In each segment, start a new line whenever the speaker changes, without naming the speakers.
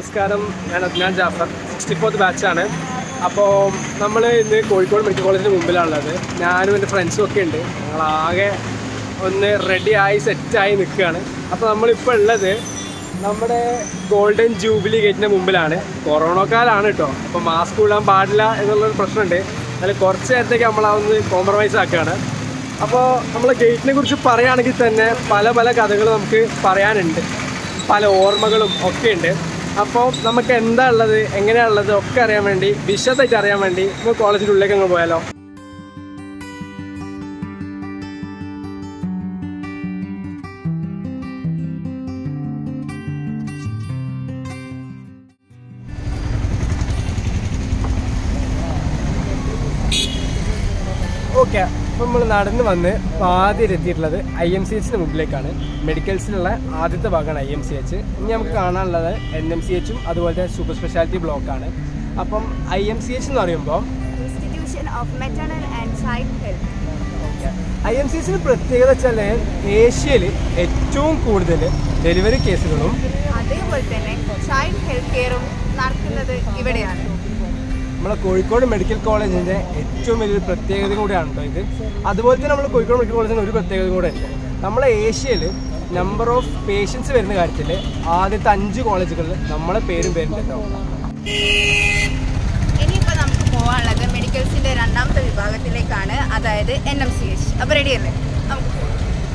നമസ്കാരം ഞാൻ Adnan Jafar sixty fourth ബാച്ചാണ് അപ്പോൾ നമ്മൾ ഇന്ന് കോഴിക്കോട് മെഡിക്കൽ കോളേജിന് മുമ്പിലാണുള്ളത് ഞാനും എൻ്റെ ഫ്രണ്ട്സും ഒക്കെ ഉണ്ട് ഞങ്ങളാകെ ഒന്ന് റെഡിയായി സെറ്റായി നിൽക്കുകയാണ് അപ്പോൾ നമ്മളിപ്പോൾ ഉള്ളത് നമ്മുടെ ഗോൾഡൻ ജൂബിലി ഗേറ്റിൻ്റെ മുമ്പിലാണ് കൊറോണ കാലമാണ് കേട്ടോ അപ്പോൾ മാസ്ക് ഇടാൻ പാടില്ല എന്നുള്ളൊരു പ്രശ്നമുണ്ട് അതിൽ കുറച്ച് നേരത്തേക്ക് നമ്മൾ അതൊന്ന് കോംപ്രമൈസ് ആക്കുകയാണ് അപ്പോൾ നമ്മൾ ഗേറ്റിനെ കുറിച്ച് പറയുകയാണെങ്കിൽ തന്നെ പല പല കഥകൾ നമുക്ക് പറയാനുണ്ട് പല ഓർമ്മകളും ഒക്കെ ഉണ്ട് അപ്പോൾ നമുക്ക് എന്താ ഉള്ളത് എങ്ങനെയാ ഉള്ളത് ഒക്കെ അറിയാൻ വേണ്ടി വിശദമായിട്ട് അറിയാൻ വേണ്ടി നമുക്ക് കോളേജിൻ്റെ ഉള്ളിലേക്ക് അങ്ങ് പോയാലോ ഓക്കെ അപ്പോൾ നമ്മൾ നടന്ന് വന്ന് ആദ്യം എത്തിയിട്ടുള്ളത് ഐ എം സി എച്ചിന് മുമ്പിലേക്കാണ് മെഡിക്കൽസിലുള്ള ആദ്യത്തെ ഭാഗമാണ് ഐ എം സി എച്ച് ഇനി നമുക്ക് കാണാനുള്ളത് എൻ എം സി എച്ചും അതുപോലത്തെ സൂപ്പർ സ്പെഷ്യാലിറ്റി ബ്ലോക്കാണ് അപ്പം ഐ എം സി എച്ച് എന്ന് പറയുമ്പോൾ
Institution of Maternal and Child Health.
I M C എച്ചിന് പ്രത്യേകത വെച്ചാൽ ഏഷ്യയിൽ ഏറ്റവും കൂടുതൽ ഡെലിവറി കേസുകളും
അതേപോലെ തന്നെ ചൈൽഡ് ഹെൽത്ത് കെയറും നടക്കുന്നത് ഇവിടെയാണ്
നമ്മളെ കോഴിക്കോട് മെഡിക്കൽ കോളേജിൻ്റെ ഏറ്റവും വലിയൊരു പ്രത്യേകത കൂടിയാണ് കേട്ടോ ഇത് അതുപോലെ തന്നെ നമ്മൾ കോഴിക്കോട് മെഡിക്കൽ കോളേജിന് ഒരു പ്രത്യേകത കൂടെ ഉണ്ട് നമ്മളെ ഏഷ്യയിൽ നമ്പർ ഓഫ് പേഷ്യൻസ് വരുന്ന കാര്യത്തിൽ ആദ്യത്തെ അഞ്ച് കോളേജുകളിൽ നമ്മളെ പേരും പേരുണ്ട് കേട്ടോ
ഇനിയിപ്പോൾ നമുക്ക് പോകാനുള്ളത് മെഡിക്കൽസിന്റെ രണ്ടാമത്തെ വിഭാഗത്തിലേക്കാണ് അതായത് എൻ എം സി എച്ച് അപ്പോൾ റെഡിയല്ലേ നമുക്ക് പോകാം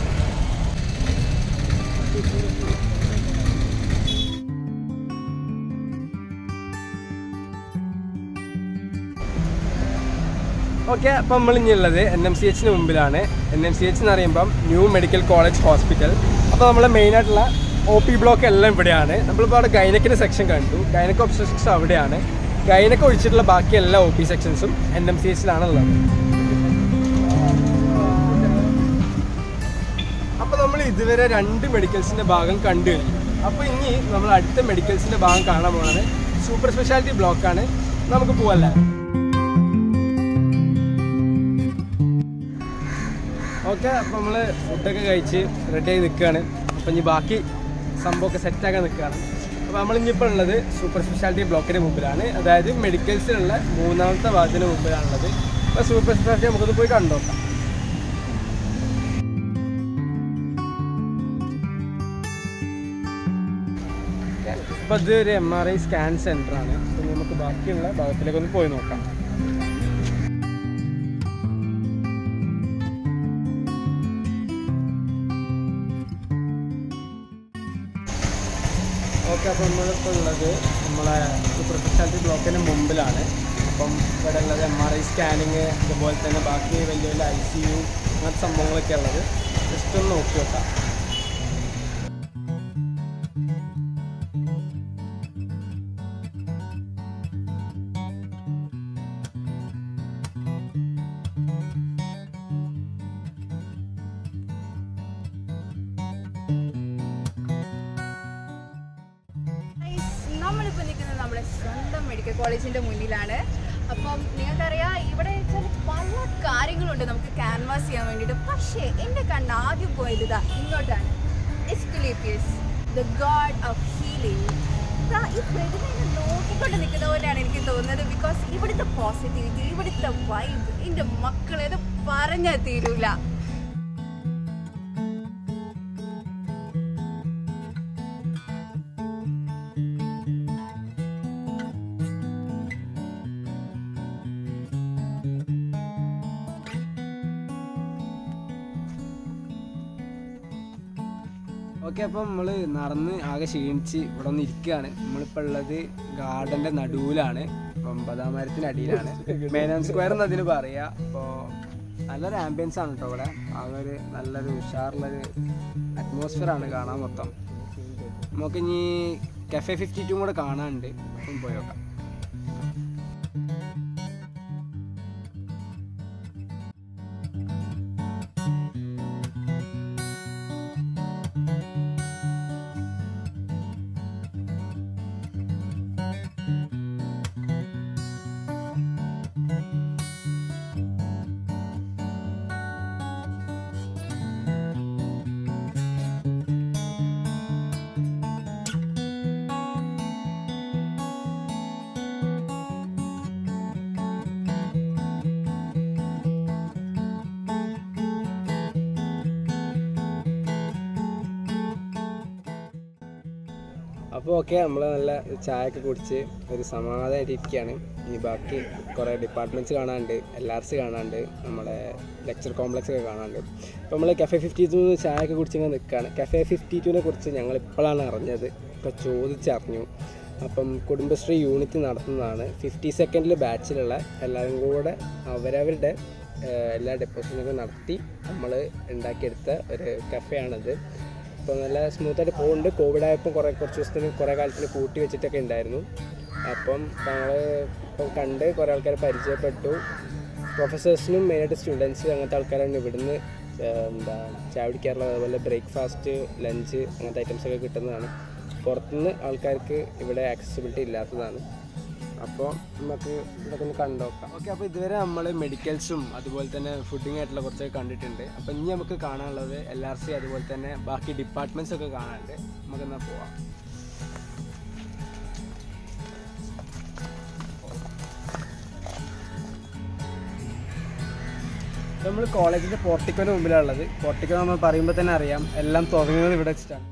ഓക്കെ അപ്പം നമ്മൾ ഇനി ഉള്ളത് എൻ എം സി എച്ചിന് മുമ്പിലാണ് എൻ എം സി എച്ച് എന്ന് പറയുമ്പം ന്യൂ മെഡിക്കൽ കോളേജ് ഹോസ്പിറ്റൽ അപ്പോൾ നമ്മളെ മെയിനായിട്ടുള്ള ഒ പി ബ്ലോക്ക് എല്ലാം ഇവിടെയാണ് നമ്മളിപ്പോൾ അവിടെ ഗൈനക്കിൻ്റെ സെക്ഷൻ കണ്ടു ഗൈനക്ക് ഒബ്സ്റ്ററ്റിക്സ് അവിടെയാണ് ഗൈനക്ക് ഒഴിച്ചിട്ടുള്ള ബാക്കി എല്ലാ ഒ പി സെക്ഷൻസും എൻ എം സി എച്ചിലാണ് ഉള്ളത് അപ്പോൾ നമ്മൾ ഇതുവരെ രണ്ട് മെഡിക്കൽസിൻ്റെ ഭാഗം കണ്ടു കഴിഞ്ഞു അപ്പോൾ ഇനി നമ്മൾ അടുത്ത മെഡിക്കൽസിൻ്റെ ഭാഗം കാണാൻ പോകുന്നത് സൂപ്പർ സ്പെഷ്യാലിറ്റി ബ്ലോക്കാണ് നമുക്ക് പോവല്ലേ ഓക്കെ അപ്പോൾ നമ്മൾ ഫുഡൊക്കെ കഴിച്ച് റെഡിയായി നിൽക്കുകയാണ് അപ്പോൾ ഇനി ബാക്കി സംഭവമൊക്കെ സെറ്റാക്കാൻ നിൽക്കുകയാണ് അപ്പോൾ നമ്മൾ ഇനിയിപ്പോൾ ഉള്ളത് സൂപ്പർ സ്പെഷ്യാലിറ്റി ബ്ലോക്കിന് മുമ്പിലാണ് അതായത് മെഡിക്കൽസിലുള്ള മൂന്നാമത്തെ ഭാഗത്തിന് മുമ്പിലാണുള്ളത് അപ്പോൾ സൂപ്പർ സ്പെഷ്യാലിറ്റി നമുക്കൊന്ന് പോയി കണ്ടോക്കാം അപ്പോൾ ഇത് ഒരു M R I scan centre ആണ് അപ്പോൾ നമുക്ക് ബാക്കിയുള്ള ഭാഗത്തിലേക്ക് ഒന്ന് പോയി നോക്കാം ഓക്കെ അപ്പോൾ നമ്മളിപ്പോൾ ഉള്ളത് നമ്മളെ സൂപ്പർ സ്പെഷ്യാലിറ്റി ബ്ലോക്കിന് മുമ്പിലാണ് അപ്പം ഇവിടെ ഉള്ളത് എം ആർ ഐ സ്കാനിങ് അതുപോലെ തന്നെ ബാക്കി വലിയ വലിയ ഐ സി യു അങ്ങനത്തെ സംഭവങ്ങളൊക്കെ ഉള്ളത് ജസ്റ്റ് ഒന്ന് നോക്കി നോക്കാം
Guys, നമ്മളിപ്പോൾ നിൽക്കുന്നത് നമ്മുടെ സ്വന്തം മെഡിക്കൽ കോളേജിന്റെ മുന്നിലാണ് അപ്പം നിങ്ങൾക്കറിയാം ഇവിടെ വെച്ചാൽ പല കാര്യങ്ങളുണ്ട് നമുക്ക് ക്യാൻവാസ് ചെയ്യാൻ വേണ്ടിയിട്ട് പക്ഷേ എൻ്റെ കണ്ണ് ആദ്യം പോയത് ഇതാ ഇങ്ങോട്ടാണ് Asclepius the god of healing ഈ പ്രതിമയെ നോക്കിക്കൊണ്ട് നിൽക്കുന്ന പോലെയാണ് എനിക്ക് തോന്നുന്നത് ബിക്കോസ് ഇവിടുത്തെ പോസിറ്റിവിറ്റി ഇവിടുത്തെ വൈബ് എൻ്റെ മക്കളെ ഇത് പറഞ്ഞാൽ തീരൂല
ഓക്കെ അപ്പം നമ്മൾ നടന്ന് ആകെ ക്ഷീണിച്ച് ഇവിടെ ഒന്ന് ഇരിക്കുകയാണ് നമ്മളിപ്പോൾ ഉള്ളത് ഗാർഡൻ്റെ നടുവിലാണ് അപ്പം ബദാമരത്തിൻ്റെ അടിയിലാണ് മേനോൻ സ്ക്വയർ എന്ന് അതിന് പറയുക അപ്പോൾ നല്ലൊരു ആംബിയൻസ് ആണ് കേട്ടോ ഇവിടെ ആകെ ഒരു നല്ലൊരു ഉഷാറുള്ളൊരു അറ്റ്മോസ്ഫിയർ ആണ് കാണാൻ മൊത്തം നമുക്ക് ഇനി കഫേ ഫിഫ്റ്റി ടു കൂടെ കാണാനുണ്ട് അപ്പം പോയി നോക്കാം അപ്പോൾ ഓക്കെ നമ്മൾ നല്ല ചായയൊക്കെ കുടിച്ച് ഒരു സമാധാനമായിട്ട് ഇരിക്കുകയാണ് ഇനി ബാക്കി കുറേ ഡിപ്പാർട്ട്മെൻറ്റ്സ് കാണാനുണ്ട് എൽ ആർ സി കാണാനുണ്ട് നമ്മുടെ ലെക്ചർ കോംപ്ലക്സ് ഒക്കെ കാണാനുണ്ട് അപ്പോൾ നമ്മൾ കഫേ ഫിഫ്റ്റി ടു ചായയൊക്കെ കുടിച്ചിങ്ങനെ നിൽക്കുകയാണ് കഫേ ഫിഫ്റ്റി ടുവിനെ കുറിച്ച് ഞങ്ങൾ ഇപ്പോഴാണ് അറിഞ്ഞത് ഇപ്പോൾ ചോദിച്ചറിഞ്ഞു അപ്പം കുടുംബശ്രീ യൂണിറ്റ് നടത്തുന്നതാണ് ഫിഫ്റ്റി സെക്കൻഡിൽ ബാച്ചിലുള്ള എല്ലാവരും കൂടെ അവരവരുടെ ഏഹ്, എല്ലാ ഡെപ്പോസിറ്റൊക്കെ നടത്തി നമ്മൾ ഉണ്ടാക്കിയെടുത്ത ഒരു കഫേയാണിത് അപ്പോൾ നല്ല സ്മൂത്തായിട്ട് പോകുന്നുണ്ട് കോവിഡ് ആയപ്പോൾ കുറേ കുറച്ച് ദിവസത്തിന് കുറേ കാലത്തിന് കൂട്ടി വെച്ചിട്ടൊക്കെ ഉണ്ടായിരുന്നു അപ്പം ഞങ്ങൾ ഇപ്പം കണ്ട് കുറേ ആൾക്കാരെ പരിചയപ്പെട്ടു പ്രൊഫസേഴ്സിനും മെയിനായിട്ട് സ്റ്റുഡൻസ് അങ്ങനത്തെ ആൾക്കാരാണ് ഇവിടുന്ന് ഏഹ്, എന്താ ചായ കുടിക്കാറുള്ളത് അതുപോലെ ബ്രേക്ക്ഫാസ്റ്റ് ലഞ്ച് അങ്ങനത്തെ ഐറ്റംസ് ഒക്കെ കിട്ടുന്നതാണ് പുറത്തുനിന്ന് ആൾക്കാർക്ക് ഇവിടെ ആക്സസിബിലിറ്റി ഇല്ലാത്തതാണ് അപ്പോൾ നമുക്ക് ഇതൊക്കെ ഒന്ന് കണ്ടോക്കാം ഓക്കെ അപ്പോൾ ഇതുവരെ നമ്മൾ മെഡിക്കൽസും അതുപോലെ തന്നെ ഫുഡിങ് ആയിട്ടുള്ള കുറച്ചൊക്കെ കണ്ടിട്ടുണ്ട് അപ്പോൾ ഇനി നമുക്ക് കാണാനുള്ളത് എൽ ആർ സി അതുപോലെ തന്നെ ബാക്കി ഡിപ്പാർട്ട്മെൻറ്റ്സ് ഒക്കെ കാണാനുണ്ട് നമുക്കെന്നാൽ പോവാം നമ്മൾ കോളേജിൻ്റെ പോർട്ടിക്കോൻ്റെ മുമ്പിലാണുള്ളത് പോർട്ടിക്കോ നമ്മൾ പറയുമ്പോൾ തന്നെ അറിയാം എല്ലാം തുടങ്ങുന്നത് ഇവിടെ വെച്ചിട്ടാണ്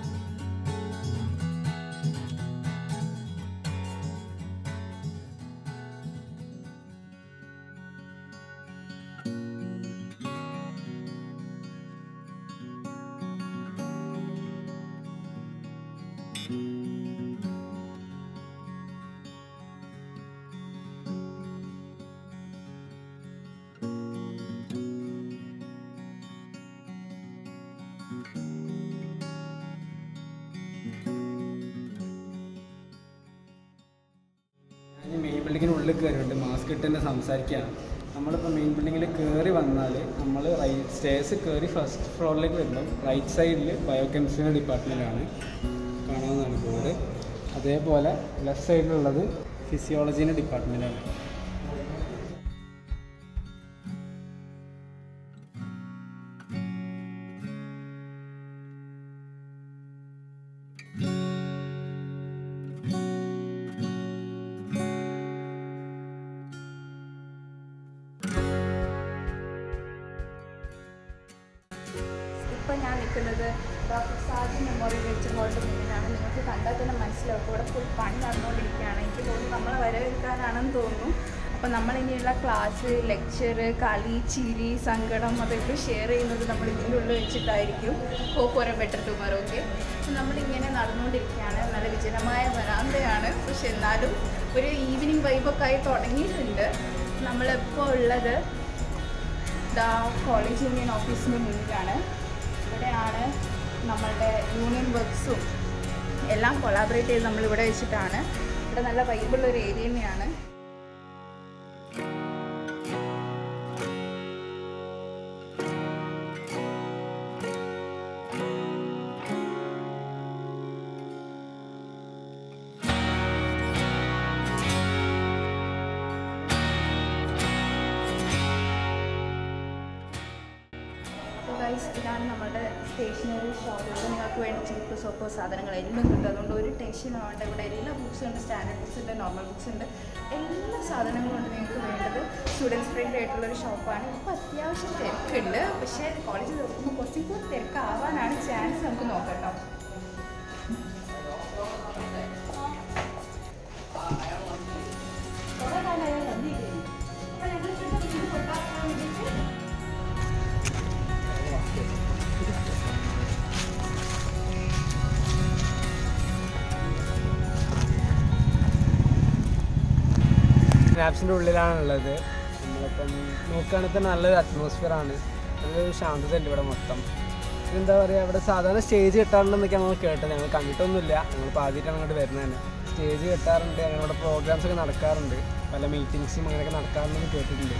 ഞാൻ മെയിൻ ബിൽഡിങ്ങിന് ഉള്ളിൽ കയറിയിട്ട് മാസ്ക് ഇട്ട് തന്നെ സംസാരിക്കുകയാണ് നമ്മളിപ്പോൾ മെയിൻ ബിൽഡിങ്ങിൽ കയറി വന്നാൽ നമ്മൾ റൈറ്റ് സ്റ്റേഴ്സ് കയറി ഫസ്റ്റ് ഫ്ലോറിലേക്ക് വരുമ്പം റൈറ്റ് സൈഡിൽ ബയോ കെമിസ്ട്രിയുടെ ഡിപ്പാർട്ട്മെൻറ്റാണ് കാണാവുന്നതാണ് ബോർഡ് അതേപോലെ ലെഫ്റ്റ് സൈഡിലുള്ളത് ഫിസിയോളജീൻ്റെ ഡിപ്പാർട്ട്മെൻറ്റാണ്
ഇപ്പം ഞാൻ നിൽക്കുന്നത് ഡോക്ടർ സാജി മെമ്മോറിയൽ ലെക്ചർ ഹാളിൻ്റെ മുന്നിലാണ് നിങ്ങൾക്ക് കണ്ടാൽ തന്നെ മനസ്സിലാവും ഇവിടെ ഫുൾ പണി നടന്നുകൊണ്ടിരിക്കുകയാണ് എനിക്ക് തോന്നുന്നു നമ്മളെ വരവേൽക്കാനാണെന്ന് തോന്നുന്നു അപ്പം നമ്മളിനിയുള്ള ക്ലാസ് ലെക്ചർ കളി ചിരി സങ്കടം അതൊക്കെ ഷെയർ ചെയ്യുന്നത് നമ്മൾ ഇതിൻ്റെ ഉള്ളിൽ വെച്ചിട്ടായിരിക്കും hope for a better tomorrow okay അപ്പം നമ്മളിങ്ങനെ നടന്നുകൊണ്ടിരിക്കുകയാണ് നല്ല വിജനമായ വരാന്തയാണ് പക്ഷെ എന്നാലും ഒരു ഈവനിങ് വൈബൊക്കെ ആയി തുടങ്ങിയിട്ടുണ്ട് നമ്മളിപ്പോൾ ഉള്ളത് ദാ കോളേജ് യൂണിയൻ ഓഫീസിന് മുന്നിലാണ് ഇവിടെയാണ് നമ്മളുടെ യൂണിയൻ വർക്ക്സും എല്ലാം കൊളാബറേറ്റ് ചെയ്ത് നമ്മൾ ഇവിടെ വെച്ചിട്ടാണ് ഇവിടെ നല്ല വൈബുള്ള ഒരു ഏരിയ തന്നെയാണ് അപ്പോൾ ഗൈസ് ഇതാണ് നമ്മുടെ സ്റ്റേഷനറി ഷോപ്പ് ഇവിടെ നിങ്ങൾക്ക് വേണ്ടി ചീപ്പ് സോപ്പോ സാധനങ്ങൾ എല്ലാം കിട്ടും അതുകൊണ്ട് ഒരു ടെൻഷൻ വേണ്ട ഇവിടെ എല്ലാ ബുക്സും ഉണ്ട് സ്റ്റാൻഡേർഡ് ബുക്സ് ഉണ്ട് നോർമൽ ബുക്സ് ഉണ്ട് എല്ലാ സാധനങ്ങളും ഉണ്ട് നിങ്ങൾക്ക് വേണ്ടത് സ്റ്റുഡൻസ് ഫ്രണ്ട്ലി ആയിട്ടുള്ള ഒരു ഷോപ്പാണ് ഇപ്പോൾ അത്യാവശ്യം തിരക്കുണ്ട് പക്ഷേ കോളേജ് തുറക്കുമ്പോൾ കുറച്ചും കൂടി തിരക്കാവാനാണ് ചാൻസ് നമുക്ക് നോക്കാം കേട്ടോ കുറേ കാലമായി വന്നിരിക്കുന്നു അപ്പോൾ ഞങ്ങൾ ഇവിടെ വീട് കൊണ്ടാക്കാൻ വേണ്ടിയിട്ട്
സ്നാപ്സിൻ്റെ ഉള്ളിലാണുള്ളത് നമ്മളിപ്പം നോക്കുകയാണെങ്കിൽ തന്നെ നല്ലൊരു അറ്റ്മോസ്ഫിയർ ആണ് നല്ലൊരു ശാന്തത ഉണ്ട് ഇവിടെ മൊത്തം എന്താ പറയുക ഇവിടെ സാധാരണ സ്റ്റേജ് കെട്ടാറുണ്ടെന്നൊക്കെ നമ്മൾ കേട്ടത് ഞങ്ങൾ കണ്ടിട്ടൊന്നുമില്ല ഞങ്ങളിപ്പോൾ ആദ്യമായിട്ടാണ് അങ്ങോട്ട് വരുന്നത് തന്നെ സ്റ്റേജ് കെട്ടാറുണ്ട് ഞങ്ങളുടെ പ്രോഗ്രാംസ് ഒക്കെ നടക്കാറുണ്ട് പല മീറ്റിങ്സും അങ്ങനെയൊക്കെ നടക്കാറുണ്ടെന്ന് കേട്ടിട്ടുണ്ട്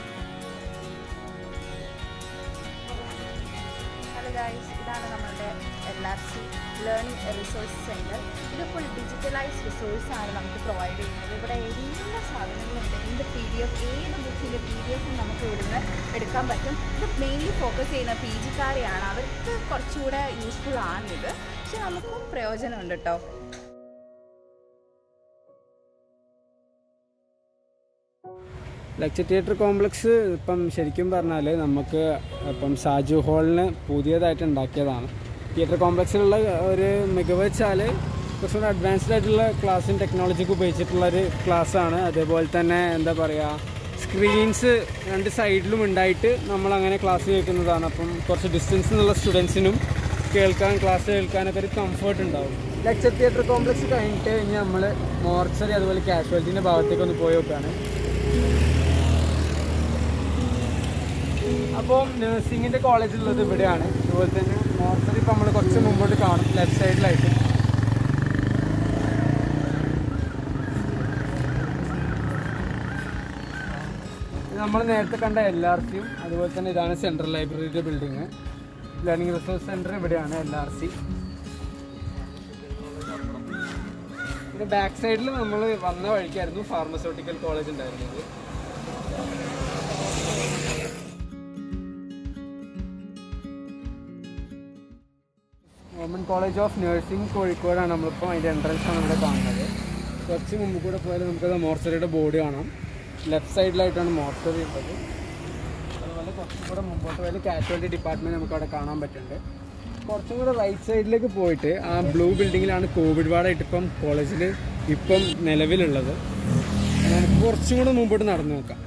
ഹലോ ഗൈസ് ഇതാണ് നമ്മളുടെ L R C learning resource centre ഇത് ഫുൾ ഡിജിറ്റലൈസ്ഡ് റിസോഴ്സ് ആണ് നമുക്ക് പ്രൊവൈഡ് ചെയ്യുന്നത് ഇവിടെ എല്ലാ സാധനങ്ങളും ഉണ്ട് എന്ത് പി ഡി എഫ് ഏത് ബുക്കിൻ്റെ പി ഡി എഫും നമുക്ക് ഇവിടുന്ന് എടുക്കാൻ പറ്റും ഇത് മെയിൻലി ഫോക്കസ് ചെയ്യുന്ന പി ജിക്കാരെയാണ് അവർക്ക് കുറച്ചുകൂടെ യൂസ്ഫുൾ ആണിത് പക്ഷെ നമുക്കും പ്രയോജനമുണ്ട് കേട്ടോ
ലെക്ചർ തിയേറ്റർ കോംപ്ലക്സ് ഇപ്പം ശരിക്കും പറഞ്ഞാൽ നമുക്ക് ഇപ്പം സാജു ഹാളിന് പുതിയതായിട്ട് ഉണ്ടാക്കിയതാണ് തിയേറ്റർ കോംപ്ലക്സിലുള്ള ഒരു മികവ് വെച്ചാൽ
കുറച്ചുകൂടെ അഡ്വാൻസ്ഡ് ആയിട്ടുള്ള ക്ലാസ്സും ടെക്നോളജിക്ക് ഉപയോഗിച്ചിട്ടുള്ള ഒരു ക്ലാസ്സാണ് അതേപോലെ തന്നെ എന്താ പറയുക സ്ക്രീൻസ് രണ്ട് സൈഡിലും ഉണ്ടായിട്ട് നമ്മൾ അങ്ങനെ ക്ലാസ് കേൾക്കുന്നതാണ് അപ്പം കുറച്ച് ഡിസ്റ്റൻസ് നിന്നുള്ള സ്റ്റുഡൻസിനും കേൾക്കാൻ ക്ലാസ് കേൾക്കാനൊക്കെ ഒരു കംഫർട്ട് ഉണ്ടാവും ലെക്ചർ തിയേറ്റർ കോംപ്ലക്സ് കഴിഞ്ഞിട്ട് ഇനി നമ്മൾ മോർച്ചറി അതുപോലെ കാഷ്വാലിറ്റീൻ്റെ ഭാഗത്തേക്ക് ഒന്ന് പോയി നോക്കുകയാണ് അപ്പോൾ നഴ്സിംഗിൻ്റെ കോളേജ് ഉള്ളത് ഇവിടെയാണ് അതുപോലെ തന്നെ മോർച്ചറി ഇപ്പോൾ നമ്മൾ കുറച്ച് മുമ്പോട്ട് കാണും ലെഫ്റ്റ് സൈഡിലായിട്ട് നമ്മൾ നേരത്തെ കണ്ട എൽ ആർ സിയും അതുപോലെ തന്നെ ഇതാണ് സെൻട്രൽ ലൈബ്രറിയുടെ ബിൽഡിങ് ലേണിംഗ് റിസോഴ്സ് സെൻറ്റർ ഇവിടെയാണ് എൽ ആർ സി പിന്നെ ബാക്ക് സൈഡിൽ നമ്മൾ വന്ന വഴിക്കായിരുന്നു ഫാർമസ്യൂട്ടിക്കൽ കോളേജ് ഉണ്ടായിരുന്നത് ഗവൺമെൻറ് കോളേജ് ഓഫ് നഴ്സിംഗ് കോഴിക്കോടാണ് നമ്മളിപ്പോൾ അതിൻ്റെ എൻട്രൻസ് ആണ് ഇവിടെ കാണുന്നത് കുറച്ച് മുമ്പ് കൂടെ പോയാൽ നമുക്കത് മോർച്ചറിയുടെ ബോർഡ് കാണാം ലെഫ്റ്റ് സൈഡിലായിട്ടാണ് മോർച്ചറി ഉള്ളത് അതുപോലെ കുറച്ചും കൂടെ മുമ്പോട്ട് പോയാൽ കാഷ്വാലിറ്റി ഡിപ്പാർട്ട്മെൻറ്റ് നമുക്ക് അവിടെ കാണാൻ പറ്റുന്നുണ്ട് കുറച്ചും കൂടെ റൈറ്റ് സൈഡിലേക്ക് പോയിട്ട് ആ ബ്ലൂ ബിൽഡിങ്ങിലാണ് കോവിഡ് വാർഡായിട്ട് ഇപ്പം കോളേജിൽ ഇപ്പം നിലവിലുള്ളത് നമുക്ക് കുറച്ചും കൂടെ മുമ്പോട്ട് നടന്നു നോക്കാം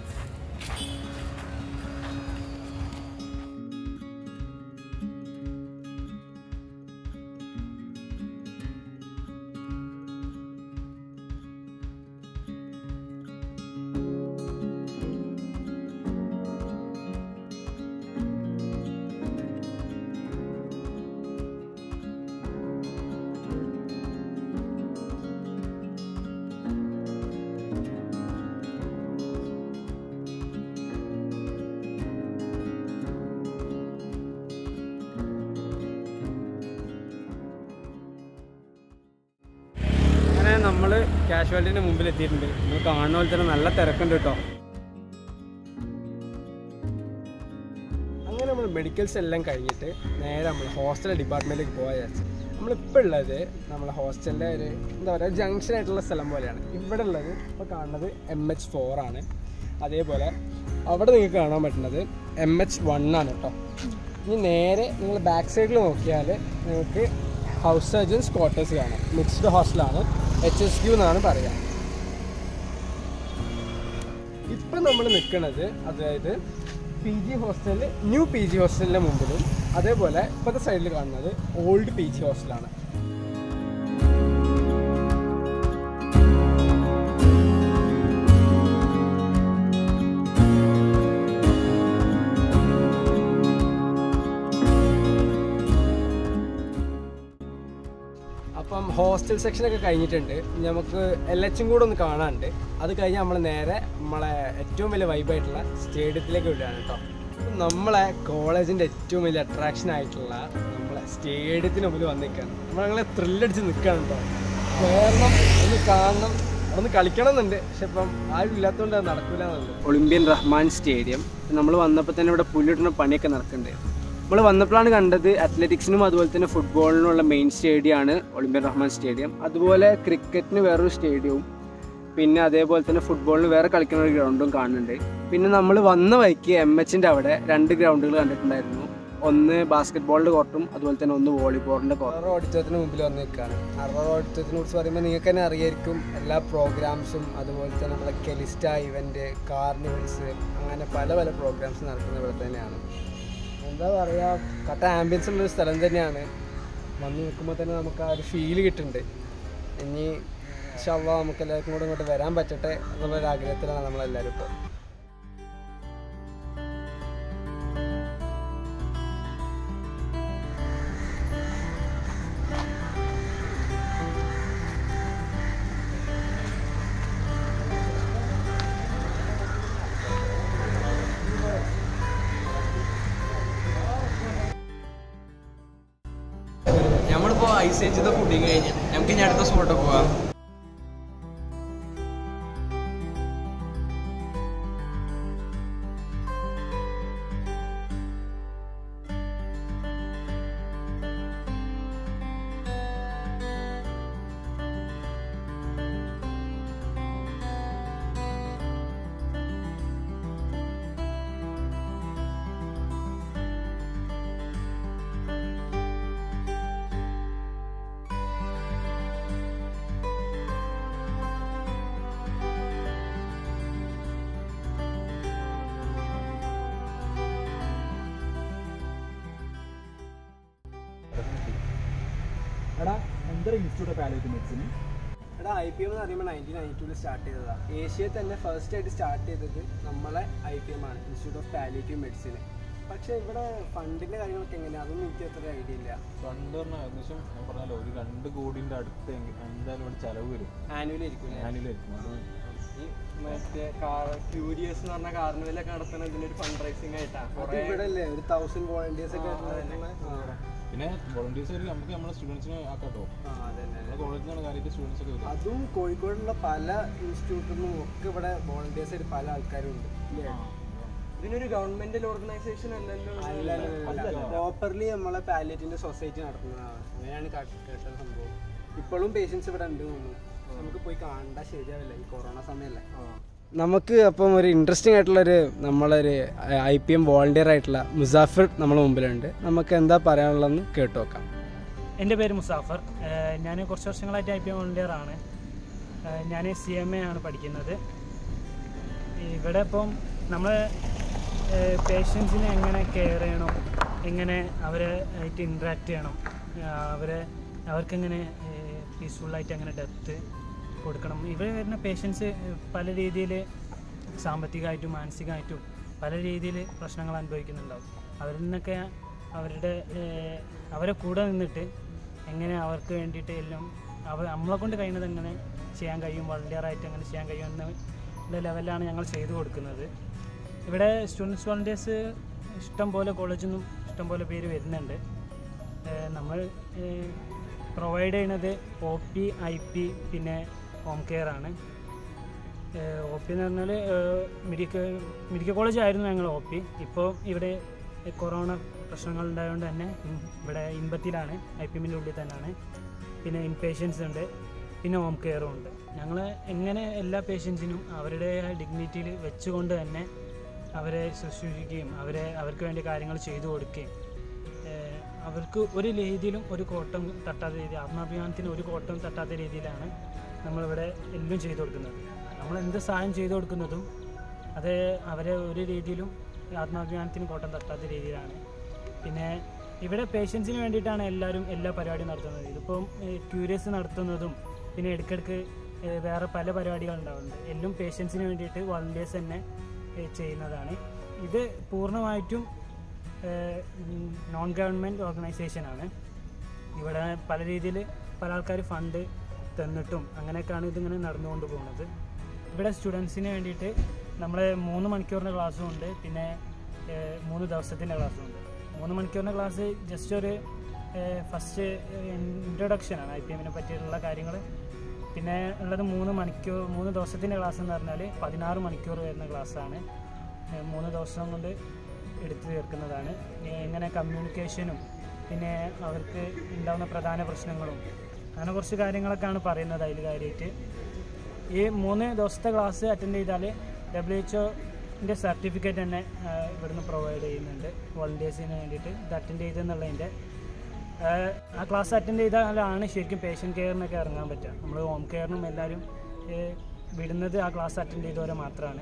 അങ്ങനെ നമ്മൾ കാഷ്വാലിറ്റിൻ്റെ മുമ്പിൽ എത്തിയിട്ടുണ്ട് നമ്മൾ കാണുന്ന പോലെ തന്നെ നല്ല തിരക്കുണ്ട് കേട്ടോ
അങ്ങനെ നമ്മൾ മെഡിക്കൽസ് എല്ലാം കഴിഞ്ഞിട്ട് നേരെ നമ്മൾ ഹോസ്റ്റൽ ഡിപ്പാർട്ട്മെൻറ്റിലേക്ക് പോകാൻ വിചാരിച്ചു നമ്മളിപ്പോൾ ഉള്ളത് നമ്മളെ ഹോസ്റ്റലിൻ്റെ ഒരു എന്താ പറയുക ജംഗ്ഷൻ ആയിട്ടുള്ള സ്ഥലം പോലെയാണ് ഇവിടെ ഉള്ളത് ഇപ്പോൾ കാണുന്നത് എം എച്ച് ഫോർ ആണ് അതേപോലെ അവിടെ നിങ്ങൾക്ക് കാണാൻ പറ്റുന്നത് എം എച്ച് വൺ ആണ് കേട്ടോ ഇനി നേരെ നിങ്ങൾ ബാക്ക് സൈഡിൽ നോക്കിയാൽ നിങ്ങൾക്ക് ഹൗസ് സർജൻസ് ക്വാർട്ടേഴ്സ് കാണാം മിക്സ്ഡ് ഹോസ്റ്റലാണ് എച്ച് എസ് ക്യൂ എന്നാണ് പറയുക ഇപ്പം നമ്മൾ നിൽക്കുന്നത് അതായത് പി ജി ഹോസ്റ്റലിൽ ന്യൂ പി ജി ഹോസ്റ്റലിൻ്റെ മുമ്പിലും അതേപോലെ ഇപ്പോഴത്തെ സൈഡിൽ കാണുന്നത് ഓൾഡ് പി ജി ഹോസ്റ്റലാണ് അപ്പം ഹോസ്റ്റൽ സെക്ഷനൊക്കെ കഴിഞ്ഞിട്ടുണ്ട് ഇനി നമുക്ക് എൽ എച്ചും കൂടെ ഒന്ന് കാണാനുണ്ട് അത് കഴിഞ്ഞ് നമ്മൾ നേരെ നമ്മളെ ഏറ്റവും വലിയ വൈബായിട്ടുള്ള സ്റ്റേഡിയത്തിലേക്ക് വിടുകയാണ് കേട്ടോ അപ്പം നമ്മളെ കോളേജിൻ്റെ ഏറ്റവും വലിയ അട്രാക്ഷൻ ആയിട്ടുള്ള നമ്മളെ സ്റ്റേഡിയത്തിന് മുമ്പിൽ വന്ന് നിൽക്കുകയാണ് നമ്മളങ്ങനെ ത്രില്ലടിച്ച് നിൽക്കുകയാണ് കേട്ടോ കയറണം ഒന്ന് കാണണം ഒന്ന് കളിക്കണം എന്നുണ്ട് പക്ഷെ ഇപ്പം ആരും ഇല്ലാത്തതുകൊണ്ട് അത് നടക്കില്ല എന്നുള്ളത്
ഒളിമ്പ്യൻ റഹ്മാൻ സ്റ്റേഡിയം നമ്മൾ വന്നപ്പോൾ തന്നെ ഇവിടെ പുല്ലിടുന്ന പണിയൊക്കെ നടക്കുന്നുണ്ട് നമ്മൾ വന്നപ്പോഴാണ് കണ്ടത് അത്ലറ്റിക്സിനും അതുപോലെ തന്നെ ഫുട്ബോളിനുള്ള മെയിൻ സ്റ്റേഡിയമാണ് ഒളിമ്പ്യൻ റഹ്മാൻ സ്റ്റേഡിയം അതുപോലെ ക്രിക്കറ്റിന് വേറൊരു സ്റ്റേഡിയവും പിന്നെ അതേപോലെ തന്നെ ഫുട്ബോളിന് വേറെ കളിക്കുന്ന ഒരു ഗ്രൗണ്ടും കാണുന്നുണ്ട് പിന്നെ നമ്മൾ വന്ന വഴിക്ക് എം എച്ചിൻ്റെ അവിടെ രണ്ട് ഗ്രൗണ്ടുകൾ കണ്ടിട്ടുണ്ടായിരുന്നു ഒന്ന് ബാസ്കറ്റ് ബോളിൻ്റെ കോർട്ടും അതുപോലെ തന്നെ ഒന്ന് വോളിബോളിൻ്റെ കോർട്ടും
അറോ ഓഡിറ്റോറിയത്തിന് മുമ്പിൽ വന്ന് നിൽക്കുകയാണ് അറോ ഓഡിറ്റോറിയത്തിനെ കുറിച്ച് പറയുമ്പോൾ നിങ്ങൾക്ക് തന്നെ അറിയായിരിക്കും എല്ലാ പ്രോഗ്രാംസും അതുപോലെ തന്നെ നമ്മുടെ കെലിസ്റ്റ ഇവൻ്റ് കാർണിവൽസ് അങ്ങനെ പല പല പ്രോഗ്രാംസ് നടക്കുന്നത് ഇവിടെ തന്നെയാണ് എന്താ പറയുക കട്ട ആംബിയൻസ് ഉള്ളൊരു സ്ഥലം തന്നെയാണ് വന്ന് നിൽക്കുമ്പോൾ തന്നെ നമുക്ക് ആ ഒരു ഫീല് കിട്ടുന്നുണ്ട് ഇനി ഇൻഷാല്ലാ നമുക്ക് എല്ലാവർക്കും കൂടെ ഇങ്ങോട്ട് വരാൻ പറ്റട്ടെ എന്നുള്ളൊരു ആഗ്രഹത്തിലാണ് നമ്മളെല്ലാവരും ഇപ്പോൾ
നമ്മളിപ്പോ ഐസ് ഏജിന്റെ ഫുഡിങ് കഴിഞ്ഞ് നമുക്ക് ഇനി അടുത്ത സ്പോട്ട് പോവാം
mother institute of palliative medicine
എടാ ഐ പി എം എന്ന് പറയുമ്പോൾ നയൻറ്റീൻ നയൻറ്റി ടൂവിൽ സ്റ്റാർട്ട് ചെയ്തതാണ് ഏഷ്യയിൽ തന്നെ ഫസ്റ്റ് ആയിട്ട് സ്റ്റാർട്ട് ചെയ്തത് നമ്മളെ ഐ പി എം ആണ് ഇൻസ്റ്റിറ്റ്യൂട്ട് ഓഫ് പാലിയേറ്റീവ് മെഡിസിൻ പക്ഷേ ഇവിടെ ഫണ്ടിൻ്റെ കാര്യങ്ങളൊക്കെ എങ്ങനെയാണ് അതൊന്നും എനിക്ക് അത്ര ഐഡിയ ഇല്ല
ഫണ്ട് പറഞ്ഞാൽ ഏകദേശം ഞാൻ പറഞ്ഞാലോ ഒരു രണ്ട് കോടിൻ്റെ അടുത്ത് എങ്കി- എന്തായാലും ഇവിടെ ചെലവ് വരും
ആനുവൽ ആയിരിക്കും അല്ലേ?
ആനുവലായിരിക്കും അത്
ഈ മറ്റേ ക്യൂരിയസ് എന്ന് പറഞ്ഞ കാർണിവലൊക്കെ നടത്തുന്ന ഇതിന്റെ ഒരു ഫണ്ട് റൈസിംഗ് ആയിട്ടാണ്
അത് ഇവിടെ അല്ലേ ഒരു തൗസൻഡ് വോളണ്ടിയേഴ്സ് ഒക്കെ ആയിട്ടുള്ള ആ.
പിന്നെ വോളണ്ടിയേഴ്സ് ആയിരിക്കും നമുക്ക് നമ്മുടെ സ്റ്റുഡൻസിനെ ആക്കാട്ടോ
ആ അതന്നെ
നമ്മുടെ കോളേജിൽ നിന്നാണ് കാര്യമായിട്ട് സ്റ്റുഡൻസ് ഒക്കെ വരും
അതും കോഴിക്കോടുള്ള പല ഇൻസ്റ്റിറ്റ്യൂട്ടിൽ നിന്നും ഒക്കെ ഇവിടെ വോളണ്ടിയേഴ്സ് ആയിട്ട് പല ആൾക്കാരും ഉണ്ട് ഇല്ലേ?
ഇതിനൊരു ഗവൺമെന്റൽ ഓർഗനൈസേഷൻ അല്ലല്ലോ
പ്രോപ്പർലി നമ്മളെ പാലിയേറ്റിന്റെ സൊസൈറ്റി നടത്തുന്നതാണ് അങ്ങനെയാണ് കേട്ട- കേട്ട സംഭവം ഇപ്പോഴും പേഷ്യൻസ് ഇവിടെ ഉണ്ട് തോന്നുന്നു നമുക്ക് പോയി കാണണ്ട ശരിയാവില്ല ഈ കൊറോണ സമയമല്ലേ നമുക്ക് അപ്പം ഒരു ഇൻട്രസ്റ്റിംഗ് ആയിട്ടുള്ളൊരു നമ്മളൊരു ഐ പി എം വോളണ്ടിയർ ആയിട്ടുള്ള മുസാഫിർ നമ്മുടെ മുമ്പിലുണ്ട് നമുക്ക് എന്താ പറയാനുള്ളതെന്ന് കേട്ടു നോക്കാം
എൻ്റെ പേര് മുസാഫർ ഞാൻ കുറച്ച് വർഷങ്ങളായിട്ട് ഐ പി എം വോളണ്ടിയർ ആണ് ഞാൻ സി എം എ ആണ് പഠിക്കുന്നത് ഇവിടെ ഇപ്പം നമ്മൾ പേഷ്യൻസിനെ എങ്ങനെ കെയർ ചെയ്യണം എങ്ങനെ അവരെ ആയിട്ട് ഇൻട്രാക്ട് ചെയ്യണം ആ, അവരെ അവർക്കെങ്ങനെ പീസ്ഫുള്ളായിട്ട് അങ്ങനെ ഡെത്ത് കൊടുക്കണം ഇവിടെ വരുന്ന പേഷ്യൻസ് പല രീതിയിൽ സാമ്പത്തികമായിട്ടും മാനസികമായിട്ടും പല രീതിയിൽ പ്രശ്നങ്ങൾ അനുഭവിക്കുന്നുണ്ടാവും അവരിൽ നിന്നൊക്കെ അവരുടെ ഏഹ്, അവരെ കൂടെ നിന്നിട്ട് എങ്ങനെ അവർക്ക് വേണ്ടിയിട്ട് എല്ലാം അവർ നമ്മളെ കൊണ്ട് കഴിയുന്നത് എങ്ങനെ ചെയ്യാൻ കഴിയും വളണ്ടിയറായിട്ട് എങ്ങനെ ചെയ്യാൻ കഴിയും എന്ന ലെവലിലാണ് ഞങ്ങൾ ചെയ്തു കൊടുക്കുന്നത് ഇവിടെ സ്റ്റുഡൻസ് വളണ്ടിയേഴ്സ് ഇഷ്ടം പോലെ കോളേജിൽ നിന്നും ഇഷ്ടം പോലെ പേര് വരുന്നുണ്ട് ഏഹ് നമ്മൾ പ്രൊവൈഡ് ചെയ്യുന്നത് ഒ പി ഐ പി പിന്നെ ഹോം കെയർ ആണ് ഒ പി എന്ന് പറഞ്ഞാൽ മെഡിക്കൽ മെഡിക്കൽ കോളേജ് ആയിരുന്നു ഞങ്ങൾ ഒ പി ഇപ്പോൾ ഇവിടെ കൊറോണ പ്രശ്നങ്ങൾ ഉണ്ടായതുകൊണ്ട് തന്നെ ഇം- ഇവിടെ ഇമ്പത്തിലാണ് ഐ പി എമ്മിൻ്റെ ഉള്ളിൽ തന്നെയാണ് പിന്നെ ഇൻപേഷ്യൻസ് ഉണ്ട് പിന്നെ ഹോം കെയറും ഉണ്ട് ഞങ്ങൾ എങ്ങനെ എല്ലാ പേഷ്യൻസിനും അവരുടെ ഡിഗ്നിറ്റിയിൽ വെച്ചുകൊണ്ട് തന്നെ അവരെ ശുശ്രൂഷിക്കുകയും അവരെ അവർക്ക് വേണ്ടി കാര്യങ്ങൾ ചെയ്തു കൊടുക്കുകയും ഏഹ് അവർക്ക് ഒരു രീതിയിലും ഒരു കോട്ടം തട്ടാത്ത രീതി ആത്മാഭിമാനത്തിന് ഒരു കോട്ടം തട്ടാത്ത രീതിയിലാണ് നമ്മളിവിടെ എല്ലാം ചെയ്തു കൊടുക്കുന്നത് നമ്മൾ എന്ത് സഹായം ചെയ്തു കൊടുക്കുന്നതും അത് അവരെ ഒരു രീതിയിലും ആത്മാഭിമാനത്തിന് കോട്ടം തട്ടാത്ത രീതിയിലാണ് പിന്നെ ഇവിടെ പേഷ്യൻസിന് വേണ്ടിയിട്ടാണ് എല്ലാവരും എല്ലാ പരിപാടിയും നടത്തുന്നത് ഇതിപ്പം ക്യൂരിയസ് നടത്തുന്നതും പിന്നെ ഇടയ്ക്കിടയ്ക്ക് ഏഹ് വേറെ പല പരിപാടികൾ ഉണ്ടാവുന്നുണ്ട് എല്ലാം പേഷ്യൻസിന് വേണ്ടിയിട്ട് വളണ്ടിയേഴ്സ് തന്നെ ഏഹ് ചെയ്യുന്നതാണ് ഇത് പൂർണ്ണമായിട്ടും നോൺ ഗവൺമെൻറ് ഓർഗനൈസേഷനാണ് ഇവിടെ പല രീതിയിൽ പല ആൾക്കാർ ഫണ്ട് തന്നിട്ടും അങ്ങനെയൊക്കെയാണ് ഇതിങ്ങനെ നടന്നുകൊണ്ട് പോകുന്നത് ഇവിടെ സ്റ്റുഡൻസിന് വേണ്ടിയിട്ട് നമ്മൾ മൂന്ന് മണിക്കൂറിൻ്റെ ക്ലാസ്സും ഉണ്ട് പിന്നെ ഏഹ്, മൂന്ന് ദിവസത്തിൻ്റെ ക്ലാസ്സും ഉണ്ട് മൂന്ന് മണിക്കൂറിൻ്റെ ക്ലാസ് ജസ്റ്റ് ഒരു ഫസ്റ്റ് ഇൻട്രൊഡക്ഷനാണ് ഐ പി എമ്മിനെ പറ്റിയിട്ടുള്ള കാര്യങ്ങൾ പിന്നെ ഉള്ളത് മൂന്ന് മണിക്കൂർ മൂന്ന് ദിവസത്തിൻ്റെ ക്ലാസ് എന്ന് പറഞ്ഞാൽ പതിനാറ് മണിക്കൂർ വരുന്ന ക്ലാസ്സാണ് ഏഹ്, മൂന്ന് ദിവസം കൊണ്ട് എടുത്തു തീർക്കുന്നതാണ് ഇനി എങ്ങനെ കമ്മ്യൂണിക്കേഷനും പിന്നെ അവർക്ക് ഉണ്ടാകുന്ന പ്രധാന പ്രശ്നങ്ങളും അങ്ങനെ കുറച്ച് കാര്യങ്ങളൊക്കെയാണ് പറയുന്നത് അതിൽ കാര്യമായിട്ട് ഈ മൂന്ന് ദിവസത്തെ ക്ലാസ് അറ്റൻഡ് ചെയ്താൽ ഡബ്ല്യു എച്ച് ഒൻ്റെ സർട്ടിഫിക്കറ്റ് തന്നെ ആ, ഇവിടുന്ന് പ്രൊവൈഡ് ചെയ്യുന്നുണ്ട് വോളണ്ടിയേഴ്സിന് വേണ്ടിയിട്ട് ഇത് അറ്റൻഡ് ചെയ്തെന്നുള്ളതിൻ്റെ ആ, ആ ക്ലാസ് അറ്റൻഡ് ചെയ്താലാണ് ശരിക്കും പേഷ്യൻ്റ് കെയറിനൊക്കെ ഇറങ്ങാൻ പറ്റുക നമ്മൾ ഹോം കെയറിനും എല്ലാവരും ഏ, വിടുന്നത് ആ ക്ലാസ് അറ്റൻഡ് ചെയ്തവരെ മാത്രമാണ്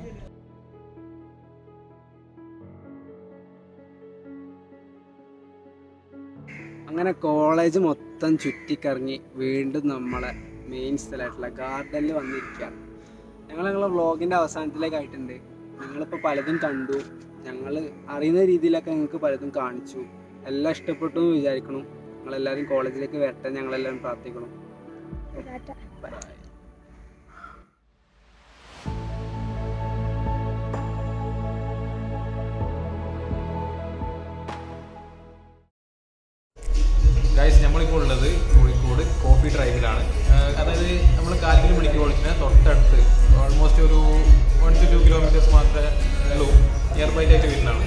അങ്ങനെ കോളേജ് മൊത്തം ചുറ്റിക്കറങ്ങി വീണ്ടും നമ്മളെ മെയിൻ സ്ഥലമായിട്ടുള്ള ഗാർഡനിൽ വന്നിരിക്കുകയാണ് ഞങ്ങൾ ഞങ്ങളെ വ്ളോഗിൻ്റെ അവസാനത്തിലേക്കായിട്ടുണ്ട് നിങ്ങളിപ്പോൾ പലതും കണ്ടു ഞങ്ങൾ അറിയുന്ന രീതിയിലൊക്കെ നിങ്ങൾക്ക് പലതും കാണിച്ചു എല്ലാം ഇഷ്ടപ്പെട്ടു എന്ന് വിചാരിക്കണം നിങ്ങളെല്ലാവരും കോളേജിലേക്ക് വരട്ടെ ഞങ്ങളെല്ലാവരും പ്രാർത്ഥിക്കണം Bye.
ഗൈസ് നമ്മളിപ്പോൾ ഉള്ളത് കോഴിക്കോട് കോഫി ഡ്രൈവിലാണ് ആഹ് അതായത് നമ്മൾ കാലിക്കൽ മെഡിക്കൽ കോളേജിന് തൊട്ടടുത്ത് ഓൾമോസ്റ്റ് ഒരു വൺ ടു ടു കിലോമീറ്റേഴ്സ് മാത്രമേ ഉള്ളൂ നിയർ ബൈ ആയിട്ട് വരുന്നതാണ്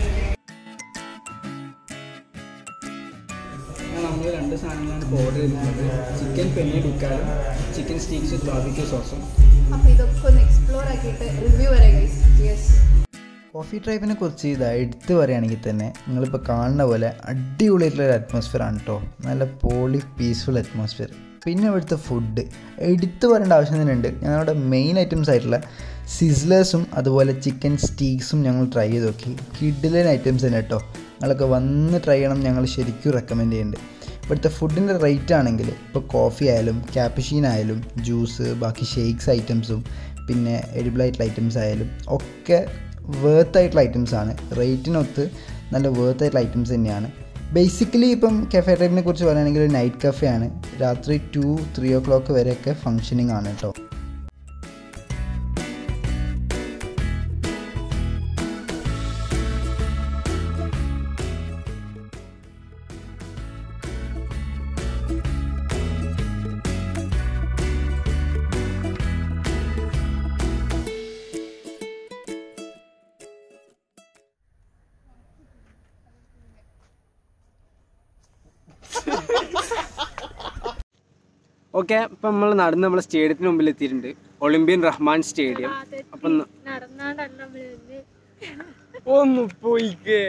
നമ്മൾ രണ്ട് സാധനങ്ങളാണ് ഇപ്പോൾ ഓർഡർ ചെയ്തിട്ടുള്ളത് ചിക്കൻ പെന്നി ടിക്കാലും ചിക്കൻ സ്റ്റീക്സ് വിത്ത് ബാർബിക്യൂ സോസും
അപ്പോൾ ഇതൊക്കെ ഒന്ന് എക്സ്പ്ലോർ ആക്കിയിട്ട് റിവ്യൂ വരെ ഗൈസ് യെസ്
കോഫി ട്രൈബിനെ കുറിച്ച് ഇത് എടുത്ത് പറയുകയാണെങ്കിൽ തന്നെ നിങ്ങളിപ്പോൾ കാണുന്ന പോലെ അടിപൊളിയായിട്ടുള്ളൊരു അറ്റ്മോസ്ഫിയർ ആണ് കേട്ടോ നല്ല പോളി പീസ്ഫുൾ അറ്റ്മോസ്ഫിയർ പിന്നെ ഇവിടുത്തെ ഫുഡ് എടുത്തു പറയേണ്ട ആവശ്യം തന്നെ ഉണ്ട് ഞങ്ങളുടെ മെയിൻ ഐറ്റംസ് ആയിട്ടുള്ള സിസ്ലേഴ്സും അതുപോലെ ചിക്കൻ സ്റ്റീക്സും ഞങ്ങൾ ട്രൈ ചെയ്ത് നോക്കി കിഡിലൻ ഐറ്റംസ് തന്നെ കേട്ടോ നിങ്ങളൊക്കെ വന്ന് ട്രൈ ചെയ്യണം ഞങ്ങൾ ശരിക്കും റെക്കമെൻഡ് ചെയ്യുന്നുണ്ട് ഇവിടുത്തെ ഫുഡിൻ്റെ റേറ്റ് ആണെങ്കിൽ ഇപ്പോൾ കോഫി ആയാലും ക്യാപ്പഷീൻ ആയാലും ജ്യൂസ് ബാക്കി ഷേക്സ് ഐറ്റംസും പിന്നെ എഡിബിൾ ആയിട്ടുള്ള ഐറ്റംസ് ആയാലും ഒക്കെ വേർത്ത് ആയിട്ടുള്ള ഐറ്റംസ് ആണ് റേറ്റിനൊത്ത് നല്ല വേർത്ത് ആയിട്ടുള്ള ഐറ്റംസ് തന്നെയാണ് ബേസിക്കലി ഇപ്പം കഫേ ടൈപ്പിനെ കുറിച്ച് പറയുകയാണെങ്കിൽ ഒരു നൈറ്റ് കഫേ ആണ് രാത്രി ടു ത്രീ ഓ ക്ലോക്ക് വരെയൊക്കെ ഫങ്ഷനിങ് ആണ് കേട്ടോ
ഓക്കെ അപ്പം നമ്മൾ നടന്ന് നമ്മളെ സ്റ്റേഡിയത്തിന് മുമ്പിൽ എത്തിയിട്ടുണ്ട് ഒളിമ്പ്യൻ റഹ്മാൻ സ്റ്റേഡിയം അപ്പം ന- ഒന്ന് പോയിക്കേ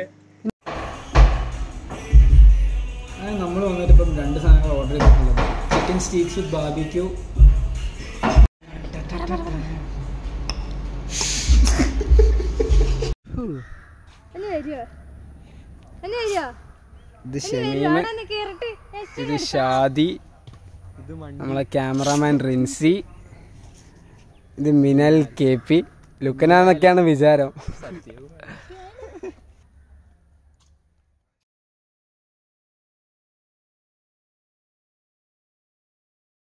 നമ്മൾ വന്നിട്ട് ഇപ്പം രണ്ട് സാധനങ്ങൾ ഓർഡർ ചെയ്തിട്ടുള്ളത് ചിക്കൻ സ്റ്റീക്സ് വിത്ത് ബാർബിക്യൂ
ഇത് ഷമീമ് ഇത് ഷാദി നമ്മളെ ക്യാമറാമാൻ റിൻസി ഇത് മിനൽ കെ പി ലുക്കനാന്നൊക്കെയാണ് വിചാരം